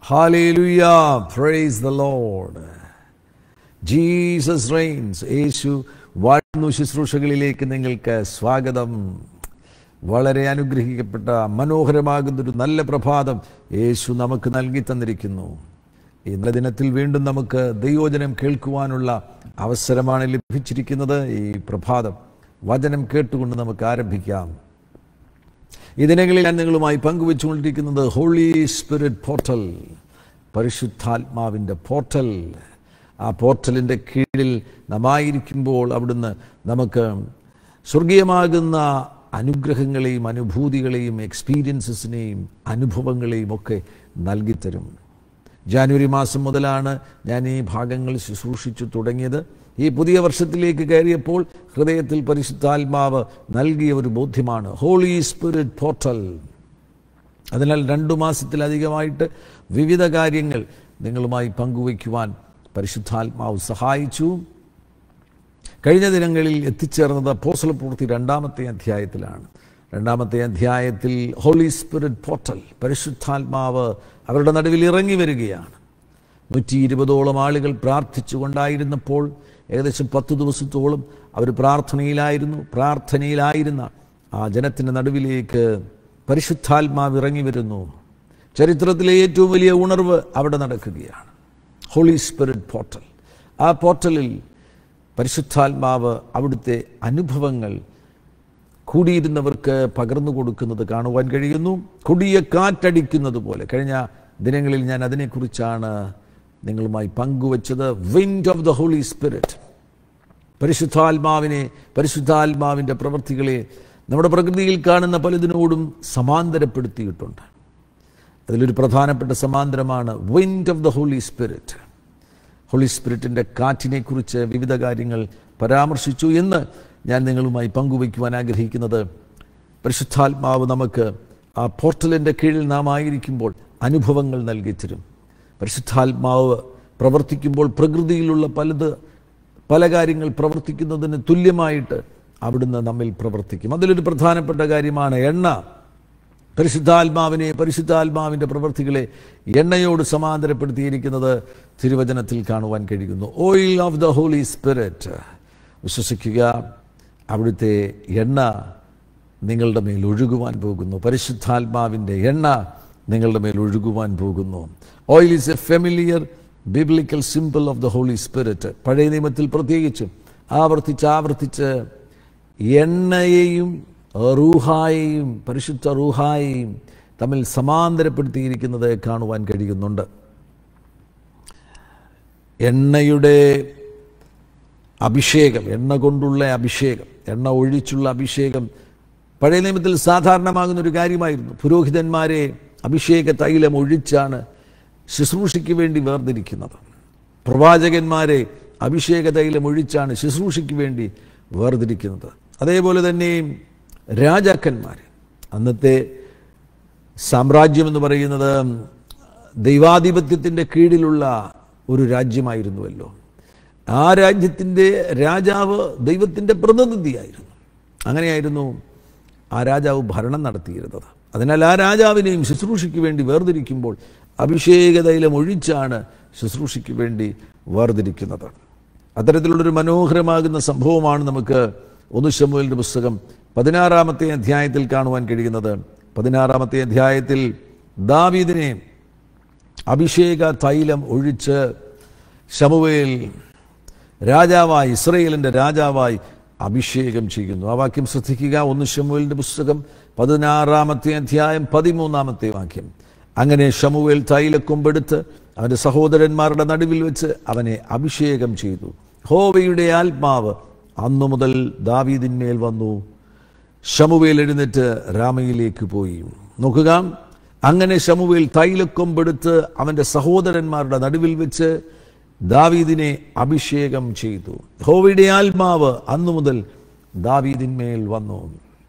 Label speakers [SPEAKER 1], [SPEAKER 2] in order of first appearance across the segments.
[SPEAKER 1] Hallelujah. Praise the Lord. Jesus reigns യേശു വാഴുന്നു ശുശ്രൂഷകളിലേക്ക് നിങ്ങൾക്ക് സ്വാഗതം വളരെ അനുഗ്രഹിക്കപ്പെട്ട മനോഹരമാകുന്നൊരു നല്ല പ്രഭാതം യേശു നമുക്ക് നൽകി തന്നിരിക്കുന്നു ഇന്നലെ ദിനത്തിൽ വീണ്ടും നമുക്ക് ദൈവോചനം കേൾക്കുവാനുള്ള അവസരമാണ് ലഭിച്ചിരിക്കുന്നത് ഈ പ്രഭാതം വചനം കേട്ടുകൊണ്ട് നമുക്ക് ആരംഭിക്കാം ഈ ദിനങ്ങളിൽ ഞാൻ നിങ്ങളുമായി പങ്കുവെച്ചുകൊണ്ടിരിക്കുന്നത് ഹോളി സ്പിരിറ്റ് പോർട്ടൽ പരിശുദ്ധാത്മാവിൻ്റെ പോർട്ടൽ ആ പോർട്ടലിൻ്റെ കീഴിൽ നമായിരിക്കുമ്പോൾ അവിടുന്ന് നമുക്ക് സ്വർഗീയമാകുന്ന അനുഗ്രഹങ്ങളെയും അനുഭൂതികളെയും എക്സ്പീരിയൻസസിനെയും അനുഭവങ്ങളെയും ഒക്കെ നൽകിത്തരും ജാനുവരി മാസം മുതലാണ് ഞാൻ ഈ ഭാഗങ്ങൾ ശുശ്രൂഷിച്ചു തുടങ്ങിയത് ഈ പുതിയ വർഷത്തിലേക്ക് കയറിയപ്പോൾ ഹൃദയത്തിൽ പരിശുദ്ധാത്മാവ് നൽകിയ ഒരു ബോധ്യമാണ് ഹോളി സ്പിരിറ്റ് പോർട്ടൽ അതിനാൽ രണ്ടു മാസത്തിലധികമായിട്ട് വിവിധ കാര്യങ്ങൾ നിങ്ങളുമായി പങ്കുവയ്ക്കുവാൻ പരിശുദ്ധാത്മാവ് സഹായിച്ചു കഴിഞ്ഞ ദിനങ്ങളിൽ എത്തിച്ചേർന്നത് അപ്പോസ്തല പ്രവൃത്തി രണ്ടാമത്തെ അധ്യായത്തിലാണ് രണ്ടാമത്തെ അധ്യായത്തിൽ ഹോളി സ്പിരിറ്റ് പോർട്ടൽ പരിശുദ്ധാത്മാവ് അവരുടെ നടുവിൽ ഇറങ്ങി വരികയാണ് നൂറ്റി ഇരുപതോളം ആളുകൾ പ്രാർത്ഥിച്ചുകൊണ്ടായിരുന്നപ്പോൾ ഏകദേശം പത്ത് ദിവസത്തോളം അവർ പ്രാർത്ഥനയിലായിരുന്നു പ്രാർത്ഥനയിലായിരുന്ന ആ ജനത്തിൻ്റെ നടുവിലേക്ക് പരിശുദ്ധാത്മാവ് ഇറങ്ങി വരുന്നു ചരിത്രത്തിലെ ഏറ്റവും വലിയ ഉണർവ് അവിടെ നടക്കുകയാണ് ഹോളി സ്പിരിറ്റ് പോർട്ടൽ ആ പോർട്ടലിൽ പരിശുദ്ധാത്മാവ് അവിടുത്തെ അനുഭവങ്ങൾ കൂടിയിരുന്നവർക്ക് പകർന്നു കൊടുക്കുന്നത് കാണുവാൻ കഴിയുന്നു കൊടിയ കാറ്റടിക്കുന്നത് പോലെ കഴിഞ്ഞ ദിനങ്ങളിൽ ഞാൻ അതിനെക്കുറിച്ചാണ് നിങ്ങളുമായി പങ്കുവച്ചത് wind of the holy spirit പരിശുദ്ധാത്മാവിനെ പരിശുദ്ധാത്മാവിൻ്റെ പ്രവൃത്തികളെ നമ്മുടെ പ്രകൃതിയിൽ കാണുന്ന പലതിനോടും സമാന്തരപ്പെടുത്തിയിട്ടുണ്ട് അതിലൊരു പ്രധാനപ്പെട്ട സമാന്തരമാണ് wind of the holy spirit holy സ്പിരിറ്റിൻ്റെ കാറ്റിനെക്കുറിച്ച് വിവിധ കാര്യങ്ങൾ പരാമർശിച്ചു എന്ന് ഞാൻ നിങ്ങളുമായി പങ്കുവയ്ക്കുവാൻ ആഗ്രഹിക്കുന്നത് പരിശുദ്ധാത്മാവ് നമുക്ക് ആ പോർട്ടലിൻ്റെ കീഴിൽ നാം ആയിരിക്കുമ്പോൾ അനുഭവങ്ങൾ നൽകി തരും പരിശുദ്ധാത്മാവ് പ്രവർത്തിക്കുമ്പോൾ പ്രകൃതിയിലുള്ള പലത് പല കാര്യങ്ങൾ പ്രവർത്തിക്കുന്നതിന് തുല്യമായിട്ട് അവിടുന്ന് നമ്മിൽ പ്രവർത്തിക്കും അതിലൊരു പ്രധാനപ്പെട്ട കാര്യമാണ് എണ്ണ പരിശുദ്ധാത്മാവിനെ പരിശുദ്ധാത്മാവിൻ്റെ പ്രവൃത്തികളെ എണ്ണയോട് സമാന്തരപ്പെടുത്തിയിരിക്കുന്നത് തിരുവചനത്തിൽ കാണുവാൻ കഴിയുന്നു oil of the holy spirit വിശ്വസിക്കുക അവിടുത്തെ എണ്ണ നിങ്ങളുടെ മേൽ ഒഴുകുവാൻ പോകുന്നു പരിശുദ്ധാത്മാവിൻ്റെ എണ്ണ നിങ്ങളുടെ മേൽ ഒഴുകുവാൻ പോകുന്നു oil is a familiar biblical symbol of the holy spirit പഴയ നിയമത്തിൽ പ്രത്യേകിച്ചും ആവർത്തിച്ച് ആവർത്തിച്ച് എണ്ണയെയും റൂഹായെയും പരിശുദ്ധ റൂഹായെയും തമ്മിൽ സമാന്തരപ്പെടുത്തിയിരിക്കുന്നത് കാണുവാൻ കഴിയുന്നുണ്ട് എണ്ണയുടെ അഭിഷേകം എണ്ണ കൊണ്ടുള്ള അഭിഷേകം എണ്ണ ഒഴിച്ചുള്ള അഭിഷേകം പഴയ നിയമത്തിൽ സാധാരണമാകുന്ന ഒരു കാര്യമായിരുന്നു പുരോഹിതന്മാരെ അഭിഷേക തൈലം ഒഴിച്ചാണ് ശുശ്രൂഷയ്ക്ക് വേണ്ടി വേർതിരിക്കുന്നത് പ്രവാചകന്മാരെ അഭിഷേക തൈലം ഒഴിച്ചാണ് ശുശ്രൂഷയ്ക്ക് വേണ്ടി വേർതിരിക്കുന്നത് അതേപോലെ തന്നെ രാജാക്കന്മാർ അന്നത്തെ സാമ്രാജ്യം എന്ന് പറയുന്നത് ദൈവാധിപത്യത്തിൻ്റെ കീഴിലുള്ള ഒരു രാജ്യമായിരുന്നുവല്ലോ ആ രാജ്യത്തിൻ്റെ രാജാവ് ദൈവത്തിൻ്റെ പ്രതിനിധിയായിരുന്നു അങ്ങനെയായിരുന്നു ആ രാജാവ് ഭരണം നടത്തിയിരുന്നത് അതിനാൽ ആ രാജാവിനെയും ശുശ്രൂഷയ്ക്ക് വേണ്ടി വേർതിരിക്കുമ്പോൾ അഭിഷേക തൈലം ഒഴിച്ചാണ് ശുശ്രൂഷയ്ക്ക് വേണ്ടി വേർതിരിക്കുന്നത് അത്തരത്തിലുള്ളൊരു മനോഹരമാകുന്ന സംഭവമാണ് നമുക്ക് ഒന്ന് ശമുവിൻ്റെ പുസ്തകം പതിനാറാമത്തെ അധ്യായത്തിൽ കാണുവാൻ കഴിയുന്നത് പതിനാറാമത്തെ അധ്യായത്തിൽ ദാവീദിനെ അഭിഷേക തൈലം ഒഴിച്ച് ശമുവേൽ രാജാവായി ഇസ്രയേലിൻ്റെ രാജാവായി അഭിഷേകം ചെയ്യുന്നു ആ വാക്യം ശ്രദ്ധിക്കുക ഒന്ന് ഷമുവേലിൻ്റെ പുസ്തകം പതിനാറാമത്തെ അധ്യായം പതിമൂന്നാമത്തെ വാക്യം അങ്ങനെ ഷമുവേൽ തൈലക്കൊമ്പെടുത്ത് അവൻ്റെ സഹോദരന്മാരുടെ നടുവിൽ വെച്ച് അവനെ അഭിഷേകം ചെയ്തു ഹോവയുടെ ആത്മാവ് അന്നു മുതൽ ദാവീദിന്മേൽ വന്നു ഷമുവേൽ എഴുന്നേറ്റ് രാമയിലേക്ക് പോയി നോക്കുക അങ്ങനെ ഷമുവേൽ തൈലക്കൊമ്പെടുത്ത് അവൻ്റെ സഹോദരന്മാരുടെ നടുവിൽ വെച്ച് ദാവീദിനെ അഭിഷേകം ചെയ്തു ഹോവയുടെ ആത്മാവ് അന്നു മുതൽ ദാവീദിന്മേൽ വന്നു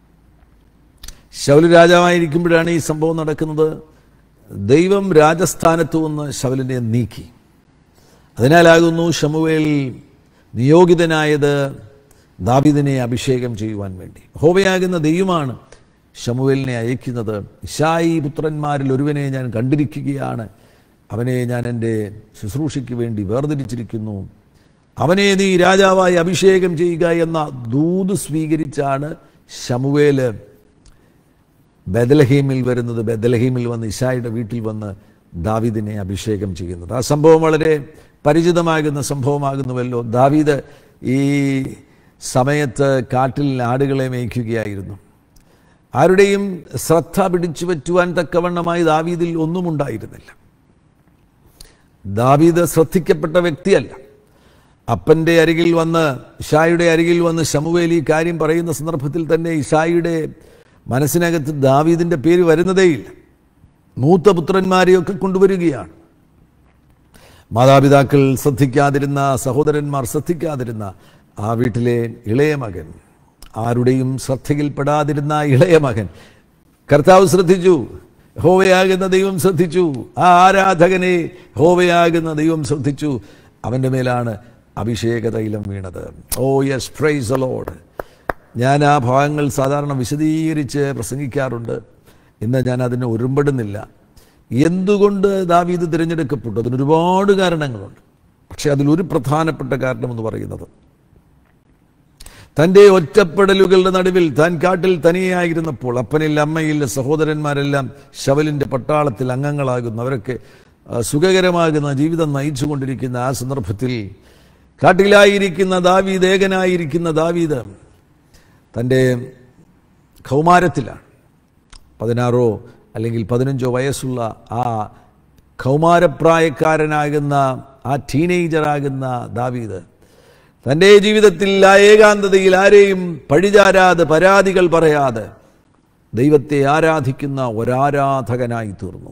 [SPEAKER 1] ശൗല് രാജാവായിരിക്കുമ്പോഴാണ് ഈ സംഭവം നടക്കുന്നത് ദൈവം രാജസ്ഥാനത്ത് നിന്ന് ശവലിനെ നീക്കി അതിനാലാകുന്നു ഷമുവേൽ നിയോഗിതനായത് ദാവിദിനെ അഭിഷേകം ചെയ്യുവാൻ വേണ്ടി ഹോവയാകുന്ന ദൈവമാണ് ഷമുവേലിനെ അയക്കുന്നത് ഇഷായി പുത്രന്മാരിൽ ഒരുവനെ ഞാൻ കണ്ടിരിക്കുകയാണ് അവനെ ഞാൻ എൻ്റെ ശുശ്രൂഷയ്ക്ക് വേണ്ടി വേർതിരിച്ചിരിക്കുന്നു അവനെ നീ രാജാവായി അഭിഷേകം ചെയ്യുക എന്ന ദൂത് സ്വീകരിച്ചാണ് ശമുവേല് ബദലഹീമിൽ വരുന്നത് ബദലഹീമിൽ വന്ന് ഇഷായുടെ വീട്ടിൽ വന്ന് ദാവീദിനെ അഭിഷേകം ചെയ്യുന്നത് ആ സംഭവം വളരെ പരിചിതമാകുന്ന സംഭവമാകുന്നുവല്ലോ ദാവീദ് ഈ സമയത്ത് കാട്ടിൽ ആടുകളെ മേയ്ക്കുകയായിരുന്നു ആരുടെയും ശ്രദ്ധ പിടിച്ചു പറ്റുവാൻ തക്കവണ്ണമായി ദാവീദിൽ ഒന്നും ഉണ്ടായിരുന്നില്ല ദാവീദ് ശ്രദ്ധിക്കപ്പെട്ട വ്യക്തിയല്ല അപ്പൻ്റെ അരികിൽ വന്ന് ഇഷായുടെ അരികിൽ വന്ന് ശമുവേൽ ഈ കാര്യം പറയുന്ന സന്ദർഭത്തിൽ തന്നെ ഇഷായുടെ മനസ്സിനകത്ത് ദാവീദിൻ്റെ പേര് വരുന്നതേയില്ല മൂത്ത പുത്രന്മാരെയൊക്കെ കൊണ്ടുവരികയാണ് മാതാപിതാക്കൾ ശ്രദ്ധിക്കാതിരുന്ന സഹോദരന്മാർ ശ്രദ്ധിക്കാതിരുന്ന ആ വീട്ടിലെ ഇളയ മകൻ ആരുടെയും ശ്രദ്ധയിൽപ്പെടാതിരുന്ന ഇളയ മകൻ കർത്താവ് ശ്രദ്ധിച്ചു ഹോവയാകുന്ന ദൈവം ശ്രദ്ധിച്ചു ആ ആരാധകനെ ഹോവയാകുന്ന ദൈവം ശ്രദ്ധിച്ചു അവൻ്റെ മേലാണ് അഭിഷേക തൈലം വീണത് ഓ യെസ് പ്രൈസ് അലോഡ് ഞാൻ ആ ഭാഗങ്ങൾ സാധാരണ വിശദീകരിച്ച് പ്രസംഗിക്കാറുണ്ട് ഇന്ന് ഞാൻ അതിന് ഒരുമ്പെടുന്നില്ല എന്തുകൊണ്ട് ദാവീദ് തിരഞ്ഞെടുക്കപ്പെട്ടു അതിന് ഒരുപാട് കാരണങ്ങളുണ്ട് പക്ഷെ അതിലൊരു പ്രധാനപ്പെട്ട കാരണം എന്ന് പറയുന്നത് തൻ്റെ ഒറ്റപ്പെടലുകളുടെ നടുവിൽ താൻ കാട്ടിൽ തനിയായിരുന്നപ്പോൾ അപ്പനില്ല അമ്മയില്ല സഹോദരന്മാരെല്ലാം ശവലിൻ്റെ പട്ടാളത്തിൽ അംഗങ്ങളാകുന്നു അവരൊക്കെ ആ, സുഖകരമാകുന്ന ജീവിതം നയിച്ചുകൊണ്ടിരിക്കുന്ന ആ സന്ദർഭത്തിൽ കാട്ടിലായിരിക്കുന്ന ദാവീദ് ഏകനായിരിക്കുന്ന ദാവീദ് തൻ്റെ കൗമാരത്തിലാണ് പതിനാറോ അല്ലെങ്കിൽ പതിനഞ്ചോ വയസ്സുള്ള ആ കൗമാരപ്രായക്കാരനാകുന്ന ആ ടീനേജറാകുന്ന ദാവീദ് തൻ്റെ ജീവിതത്തിൽ ആ ഏകാന്തതയിൽ ആരെയും പഴിചാരാതെ പരാതികൾ പറയാതെ ദൈവത്തെ ആരാധിക്കുന്ന ഒരാരാധകനായി തീർന്നു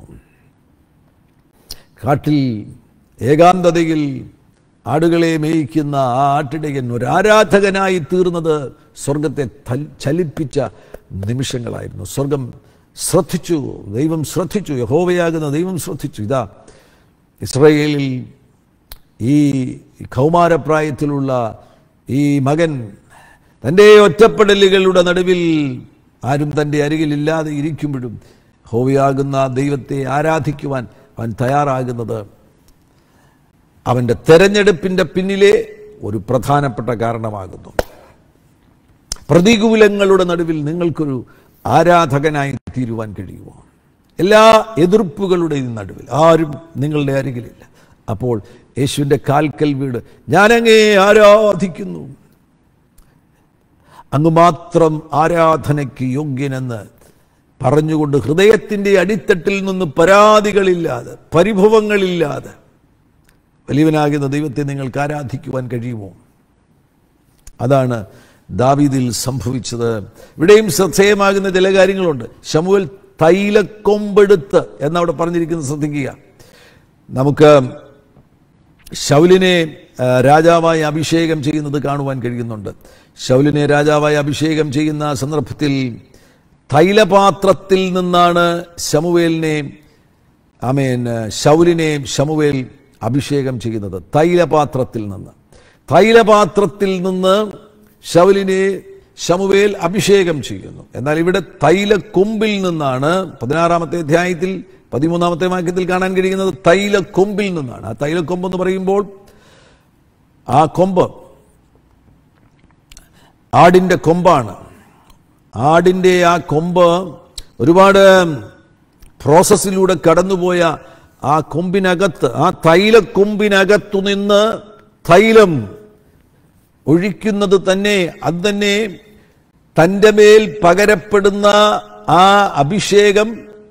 [SPEAKER 1] കാട്ടിൽ ഏകാന്തതയിൽ ആടുകളെ മേയിക്കുന്ന ആ ആട്ടിടയൻ ഒരാരാധകനായി തീർന്നത് സ്വർഗത്തെ തൽ- ചലിപ്പിച്ച നിമിഷങ്ങളായിരുന്നു സ്വർഗം ശ്രദ്ധിച്ചു ദൈവം ശ്രദ്ധിച്ചു യഹോവയാകുന്ന ദൈവം ശ്രദ്ധിച്ചു ഇതാ ഇസ്രയേലിൽ ഈ കൗമാരപ്രായത്തിലുള്ള ഈ മകൻ തൻ്റെ ഒറ്റപ്പെടലുകളുടെ നടുവിൽ ആരും തൻ്റെ അരികിലില്ലാതെ ഇരിക്കുമ്പോഴും ഹോവിയാകുന്ന ദൈവത്തെ ആരാധിക്കുവാൻ അവൻ തയ്യാറാകുന്നത് അവൻ്റെ തെരഞ്ഞെടുപ്പിൻ്റെ പിന്നിലെ ഒരു പ്രധാനപ്പെട്ട കാരണമാകുന്നു പ്രതികൂലങ്ങളുടെ നടുവിൽ നിങ്ങൾക്കൊരു ആരാധകനായി തീരുവാൻ കഴിയുമോ എല്ലാ എതിർപ്പുകളുടെയും നടുവിൽ ആരും നിങ്ങളുടെ അരികിലില്ല അപ്പോൾ യേശുവിൻ്റെ കാൽക്കൽ വീട് ഞാനങ്ങേ ആരാധിക്കുന്നു അങ്ങ് മാത്രം ആരാധനയ്ക്ക് യോഗ്യനെന്ന് പറഞ്ഞുകൊണ്ട് ഹൃദയത്തിൻ്റെ അടിത്തട്ടിൽ നിന്ന് പരാതികളില്ലാതെ പരിഭവങ്ങളില്ലാതെ വലിയവനാകുന്ന ദൈവത്തെ നിങ്ങൾക്ക് ആരാധിക്കുവാൻ കഴിയുമോ അതാണ് ദാവീദിൽ സംഭവിച്ചത് ഇവിടെയും ശ്രദ്ധേയമാകുന്ന ചില കാര്യങ്ങളുണ്ട് ശമുവൽ തൈലക്കൊമ്പെടുത്ത് എന്നവിടെ പറഞ്ഞിരിക്കുന്നത് ശ്രദ്ധിക്കുക നമുക്ക് ശൗലിനെ ആ, രാജാവായി അഭിഷേകം ചെയ്യുന്നത് കാണുവാൻ കഴിയുന്നുണ്ട് ശൗലിനെ രാജാവായി അഭിഷേകം ചെയ്യുന്ന സന്ദർഭത്തിൽ തൈലപാത്രത്തിൽ നിന്നാണ് ശമുവേലിനെ ആമേൻ ശൗലിനെ ശമുവേൽ അഭിഷേകം ചെയ്യുന്നത് തൈലപാത്രത്തിൽ നിന്ന് തൈലപാത്രത്തിൽ നിന്ന് ശൗലിനെ ശമുവേൽ അഭിഷേകം ചെയ്യുന്നു എന്നാൽ ഇവിടെ തൈലക്കൊമ്പിൽ നിന്നാണ് പതിനാറാമത്തെ അധ്യായത്തിൽ പതിമൂന്നാമത്തെ വാക്യത്തിൽ കാണാൻ കഴിയുന്നത് തൈലക്കൊമ്പിൽ നിന്നാണ് ആ തൈലക്കൊമ്പ് എന്ന് പറയുമ്പോൾ ആ കൊമ്പ് ആടിൻ്റെ കൊമ്പാണ് ആടിൻ്റെ ആ കൊമ്പ് ഒരുപാട് പ്രോസസ്സിലൂടെ കടന്നുപോയ ആ കൊമ്പിനകത്ത് ആ തൈലക്കൊമ്പിനകത്തു നിന്ന് തൈലം ഒഴിക്കുന്നത് തന്നെ അത് തന്നെ തൻ്റെ മേൽ പകരപ്പെടുന്ന ആ അഭിഷേകം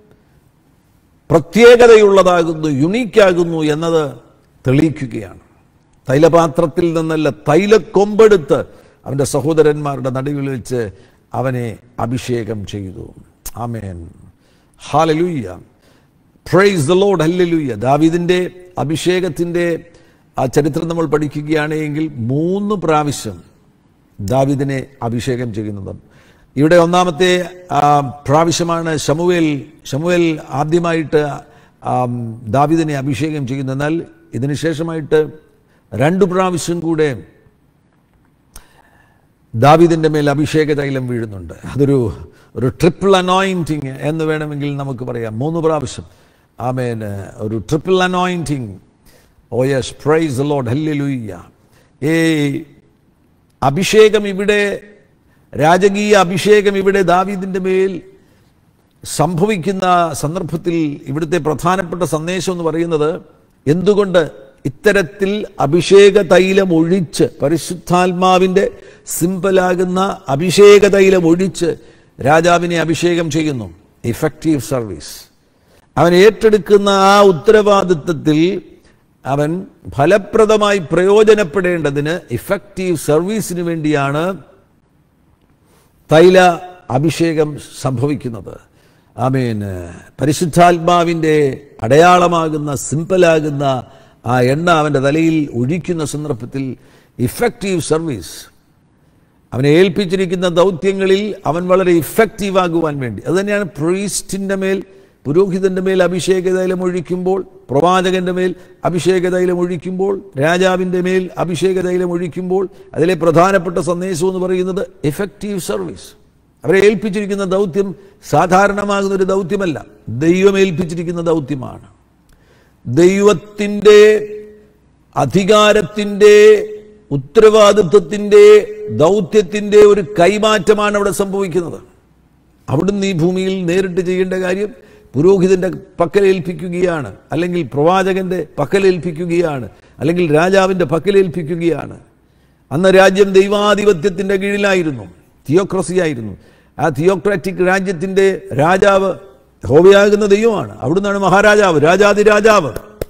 [SPEAKER 1] പ്രത്യേകതയുള്ളതാകുന്നു യുണീക്കാകുന്നു എന്നത് തെളിയിക്കുകയാണ് തൈലപാത്രത്തിൽ നിന്നല്ല തൈലക്കൊമ്പെടുത്ത് അവൻ്റെ സഹോദരന്മാരുടെ നടുവിൽ വെച്ച് അവനെ അഭിഷേകം ചെയ്തു ആമേൻ ഹാലലൂയ്യ പ്രൈസ് ദ ലോഡ് ഹല്ലലൂയ്യ ദാവീദിൻ്റെ അഭിഷേകത്തിൻ്റെ ആ ചരിത്രം നമ്മൾ പഠിക്കുകയാണെങ്കിൽ മൂന്ന് പ്രാവശ്യം ദാവീദിനെ അഭിഷേകം ചെയ്യുന്നത് ഇവിടെ ഒന്നാമത്തെ ആ, പ്രാവശ്യമാണ് ശമുവേൽ ശമുവേൽ ആദ്യമായിട്ട് ആ, ദാവീദിനെ അഭിഷേകം ചെയ്യുന്നത് എന്നാൽ ഇതിന് ശേഷമായിട്ട് രണ്ടു പ്രാവശ്യം കൂടെ ദാവീദിൻ്റെ മേൽ അഭിഷേക തൈലം വീഴുന്നുണ്ട് അതൊരു ഒരു ട്രിപ്പിൾ അനോയിൻറ്റിങ് എന്ന് വേണമെങ്കിൽ നമുക്ക് പറയാം മൂന്ന് പ്രാവശ്യം ആമേൻ ഒരു triple anointing oh yes praise Lord hallelujah ഈ അഭിഷേകം ഇവിടെ രാജകീയ അഭിഷേകം ഇവിടെ ദാവീദിൻ്റെ മേൽ സംഭവിക്കുന്ന സന്ദർഭത്തിൽ ഇവിടുത്തെ പ്രധാനപ്പെട്ട സന്ദേശം എന്ന് പറയുന്നത് എന്തുകൊണ്ട് ഇത്തരത്തിൽ അഭിഷേക തൈലം ഒഴിച്ച് പരിശുദ്ധാത്മാവിൻ്റെ സിമ്പലാകുന്ന അഭിഷേക തൈലം ഒഴിച്ച് രാജാവിനെ അഭിഷേകം ചെയ്യുന്നു ഇഫക്റ്റീവ് സർവീസ് അവൻ ഏറ്റെടുക്കുന്ന ആ ഉത്തരവാദിത്വത്തിൽ അവൻ ഫലപ്രദമായി പ്രയോജനപ്പെടേണ്ടതിന് ഇഫക്റ്റീവ് സർവീസിന് വേണ്ടിയാണ് തൈല അഭിഷേകം സംഭവിക്കുന്നത് ആമീൻ പരിശുദ്ധാത്മാവിൻ്റെ അടയാളമാകുന്ന സിമ്പിളാകുന്ന ആ എണ്ണ അവൻ്റെ തലയിൽ ഒഴിക്കുന്ന സന്ദർഭത്തിൽ ഇഫക്റ്റീവ് സർവീസ് അവനെ ഏൽപ്പിച്ചിരിക്കുന്ന ദൗത്യങ്ങളിൽ അവൻ വളരെ ഇഫക്റ്റീവ് ആകുവാൻ വേണ്ടി അതുതന്നെയാണ് പ്രീസ്റ്റിൻ്റെ മേൽ പുരോഹിതന്റെ മേൽ അഭിഷേക തൈലം ഒഴിക്കുമ്പോൾ പ്രവാചകന്റെ മേൽ അഭിഷേക തൈലം ഒഴിക്കുമ്പോൾ രാജാവിൻ്റെ മേൽ അഭിഷേക തൈലം ഒഴിക്കുമ്പോൾ അതിലെ പ്രധാനപ്പെട്ട സന്ദേശം എന്ന് പറയുന്നത് എഫക്റ്റീവ് സർവീസ് അവരെ ഏൽപ്പിച്ചിരിക്കുന്ന ദൗത്യം സാധാരണമാകുന്ന ഒരു ദൗത്യമല്ല ദൈവം ഏൽപ്പിച്ചിരിക്കുന്ന ദൗത്യമാണ് ദൈവത്തിൻ്റെ അധികാരത്തിൻ്റെ ഉത്തരവാദിത്വത്തിൻ്റെ ദൗത്യത്തിൻ്റെ ഒരു കൈമാറ്റമാണ് അവിടെ സംഭവിക്കുന്നത് അവിടുന്ന് ഈ ഭൂമിയിൽ നേരിട്ട് ചെയ്യേണ്ട കാര്യം പുരോഹിതന്റെ പക്കലേൽപ്പിക്കുകയാണ് അല്ലെങ്കിൽ പ്രവാചകന്റെ പക്കലേൽപ്പിക്കുകയാണ് അല്ലെങ്കിൽ രാജാവിന്റെ പക്കലേൽപ്പിക്കുകയാണ് അന്ന് രാജ്യം ദൈവാധിപത്യത്തിന്റെ കീഴിലായിരുന്നു തിയോക്രസി ആയിരുന്നു ആ തിയോക്രാറ്റിക് രാജ്യത്തിന്റെ രാജാവ് ഹോവയാകുന്ന ദൈവമാണ് അവിടുന്നാണ് മഹാരാജാവ് രാജാതിരാജാവ്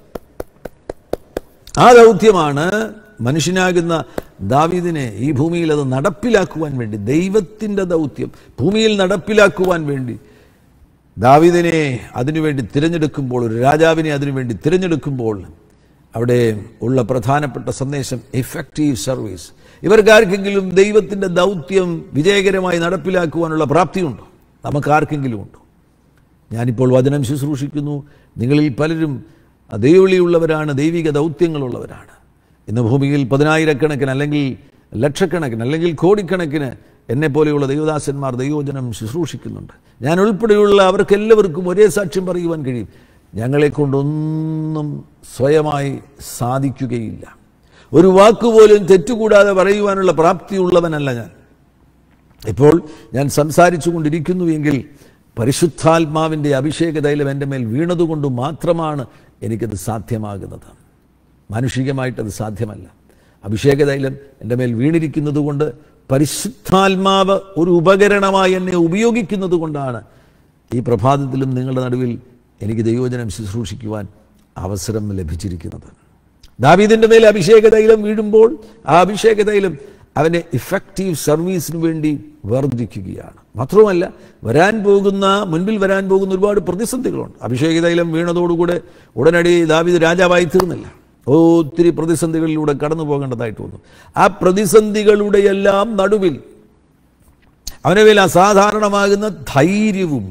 [SPEAKER 1] ആ ദൗത്യമാണ് മനുഷ്യനാകുന്ന ദാവീദിനെ ഈ ഭൂമിയിൽ അത് നടപ്പിലാക്കുവാൻ വേണ്ടി ദൈവത്തിൻ്റെ ദൗത്യം ഭൂമിയിൽ നടപ്പിലാക്കുവാൻ വേണ്ടി ദാവീദിനെ അതിനുവേണ്ടി തിരഞ്ഞെടുക്കുമ്പോൾ ഒരു രാജാവിനെ അതിനുവേണ്ടി തിരഞ്ഞെടുക്കുമ്പോൾ അവിടെ ഉള്ള പ്രധാനപ്പെട്ട സന്ദേശം എഫക്റ്റീവ് സർവീസ് ഇവർക്കാർക്കെങ്കിലും ദൈവത്തിൻ്റെ ദൗത്യം വിജയകരമായി നടപ്പിലാക്കുവാനുള്ള പ്രാപ്തിയുണ്ടോ നമുക്ക് ആർക്കെങ്കിലും ഉണ്ടോ ഞാനിപ്പോൾ വചനം ശുശ്രൂഷിക്കുന്നു നിങ്ങളിൽ പലരും ദൈവവിളിയുള്ളവരാണ് ദൈവിക ദൗത്യങ്ങളുള്ളവരാണ് ഇന്ന് ഭൂമിയിൽ പതിനായിരക്കണക്കിന് അല്ലെങ്കിൽ ലക്ഷക്കണക്കിന് അല്ലെങ്കിൽ കോടിക്കണക്കിന് എന്നെ പോലെയുള്ള ദൈവദാസന്മാർ ദൈവോജനം ശുശ്രൂഷിക്കുന്നുണ്ട് ഞാൻ ഉൾപ്പെടെയുള്ള അവർക്കെല്ലാവർക്കും ഒരേ സാക്ഷ്യം പറയുവാൻ കഴിയും ഞങ്ങളെ കൊണ്ടൊന്നും സ്വയമായി സാധിക്കുകയില്ല ഒരു വാക്കുപോലും തെറ്റുകൂടാതെ പറയുവാനുള്ള പ്രാപ്തിയുള്ളവനല്ല ഞാൻ ഇപ്പോൾ ഞാൻ സംസാരിച്ചു കൊണ്ടിരിക്കുന്നു എങ്കിൽ പരിശുദ്ധാത്മാവിൻ്റെ അഭിഷേക തൈലം എൻ്റെ മേൽ വീണതുകൊണ്ട് മാത്രമാണ് എനിക്കത് സാധ്യമാകുന്നത് മാനുഷികമായിട്ടത് സാധ്യമല്ല അഭിഷേക തൈലം എൻ്റെ മേൽ വീണിരിക്കുന്നത് കൊണ്ട് പരിശുദ്ധാത്മാവ് ഒരു ഉപകരണമായി എന്നെ ഉപയോഗിക്കുന്നത് കൊണ്ടാണ് ഈ പ്രഭാതത്തിലും നിങ്ങളുടെ നടുവിൽ എനിക്ക് ദൈവജനം ശുശ്രൂഷിക്കുവാൻ അവസരം ലഭിച്ചിരിക്കുന്നത് ദാവീദിൻ്റെ മേൽ അഭിഷേക തൈലം വീഴുമ്പോൾ ആ അഭിഷേക തൈലം അവനെ ഇഫക്റ്റീവ് സർവീസിന് വേണ്ടി വേർതിരിക്കുകയാണ് മാത്രവുമല്ല വരാൻ പോകുന്ന മുൻപിൽ വരാൻ പോകുന്ന ഒരുപാട് പ്രതിസന്ധികളുണ്ട് അഭിഷേക തൈലം വീണതോടുകൂടെ ഉടനടി ദാവീദ് രാജാവായി തീർന്നില്ല ഒത്തിരി പ്രതിസന്ധികളിലൂടെ കടന്നു പോകേണ്ടതായിട്ട് വന്നു ആ പ്രതിസന്ധികളുടെ എല്ലാം നടുവിൽ അവനെ മേൽ അസാധാരണമാകുന്ന ധൈര്യവും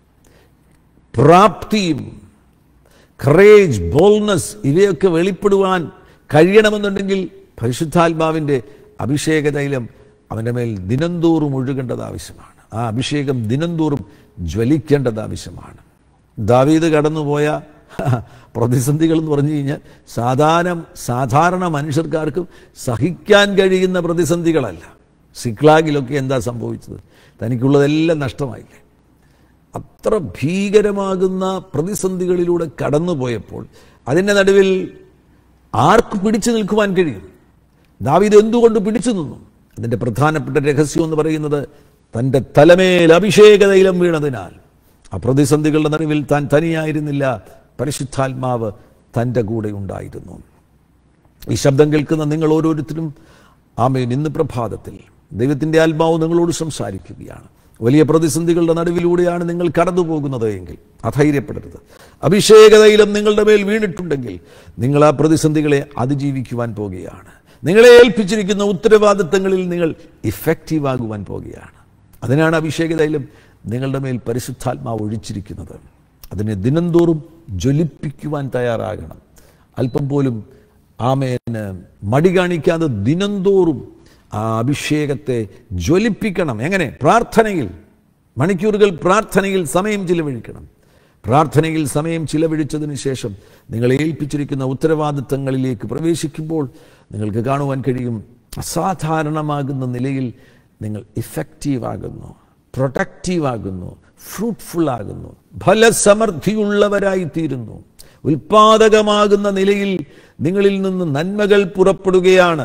[SPEAKER 1] പ്രാപ്തിയും കറേജ് ബോൾനെസ് ഇവയൊക്കെ വെളിപ്പെടുവാൻ കഴിയണമെന്നുണ്ടെങ്കിൽ പരിശുദ്ധാത്മാവിൻ്റെ അഭിഷേക തൈലം അവൻ്റെ മേൽ ദിനംതോറും ഒഴുകേണ്ടത് ആവശ്യമാണ് ആ അഭിഷേകം ദിനംതോറും ജ്വലിക്കേണ്ടത് ആവശ്യമാണ് ദാവീദ് കടന്നുപോയ പ്രതിസന്ധികൾ എന്ന് പറഞ്ഞു കഴിഞ്ഞാൽ സാധാരണ സാധാരണ മനുഷ്യർക്കാർക്കും സഹിക്കാൻ കഴിയുന്ന പ്രതിസന്ധികളല്ല സിക്ലാഗിലൊക്കെ എന്താ സംഭവിച്ചത് തനിക്കുള്ളതെല്ലാം നഷ്ടമായില്ലേ അത്ര ഭീകരമാകുന്ന പ്രതിസന്ധികളിലൂടെ കടന്നുപോയപ്പോൾ അതിൻ്റെ നടുവിൽ ആർക്ക് പിടിച്ചു നിൽക്കുവാൻ കഴിയും ദാവീദ് എന്തുകൊണ്ട് പിടിച്ചു നിന്നു അതിൻ്റെ പ്രധാനപ്പെട്ട രഹസ്യം എന്ന് പറയുന്നത് തൻ്റെ തലമേൽ അഭിഷേക തൈലം വീണതിനാൽ ആ പ്രതിസന്ധികളുടെ നടുവിൽ താൻ തനിയായിരുന്നില്ല പരിശുദ്ധാത്മാവ് തൻ്റെ കൂടെ ഉണ്ടായിരുന്നു ഈ ശബ്ദം കേൾക്കുന്ന നിങ്ങൾ ഓരോരുത്തരും ആമേൻ ഇന്ന് പ്രഭാതത്തിൽ ദൈവത്തിൻ്റെ ആത്മാവ് നിങ്ങളോട് സംസാരിക്കുകയാണ് വലിയ പ്രതിസന്ധികളുടെ നടുവിലൂടെയാണ് നിങ്ങൾ കടന്നു പോകുന്നത് എങ്കിൽ അധൈര്യപ്പെടരുത് അഭിഷേക തൈലം നിങ്ങളുടെ മേൽ വീണിട്ടുണ്ടെങ്കിൽ നിങ്ങൾ ആ പ്രതിസന്ധികളെ അതിജീവിക്കുവാൻ പോകുകയാണ് നിങ്ങളെ ഏൽപ്പിച്ചിരിക്കുന്ന ഉത്തരവാദിത്തങ്ങളിൽ നിങ്ങൾ ഇഫക്റ്റീവ് ആകുവാൻ പോകുകയാണ് അതിനാണ് അഭിഷേക തൈലം നിങ്ങളുടെ മേൽ പരിശുദ്ധാത്മാവ് ഒഴിച്ചിരിക്കുന്നത് അതിനെ ദിനംതോറും ജ്വലിപ്പിക്കുവാൻ തയ്യാറാകണം അല്പം പോലും ആമേന് മടി കാണിക്കാതെ ദിനംതോറും ആ അഭിഷേകത്തെ ജ്വലിപ്പിക്കണം എങ്ങനെ പ്രാർത്ഥനയിൽ മണിക്കൂറുകൾ പ്രാർത്ഥനയിൽ സമയം ചിലവഴിക്കണം പ്രാർത്ഥനയിൽ സമയം ചിലവഴിച്ചതിന് ശേഷം നിങ്ങൾ ഏൽപ്പിച്ചിരിക്കുന്ന ഉത്തരവാദിത്തങ്ങളിലേക്ക് പ്രവേശിക്കുമ്പോൾ നിങ്ങൾക്ക് കാണുവാൻ കഴിയും അസാധാരണമാകുന്ന നിലയിൽ നിങ്ങൾ ഇഫക്റ്റീവ് ആകുന്നു പ്രൊട്ടക്റ്റീവ് ആകുന്നു ഫ്രൂട്ട്ഫുൾ ആകുന്നു ഫലസമൃദ്ധിയുള്ളവരായി തീരുന്നു ഉൽപാദകമാകുന്ന നിലയിൽ നിങ്ങളിൽ നിന്ന് നന്മകൾ പുറപ്പെടുകയാണ്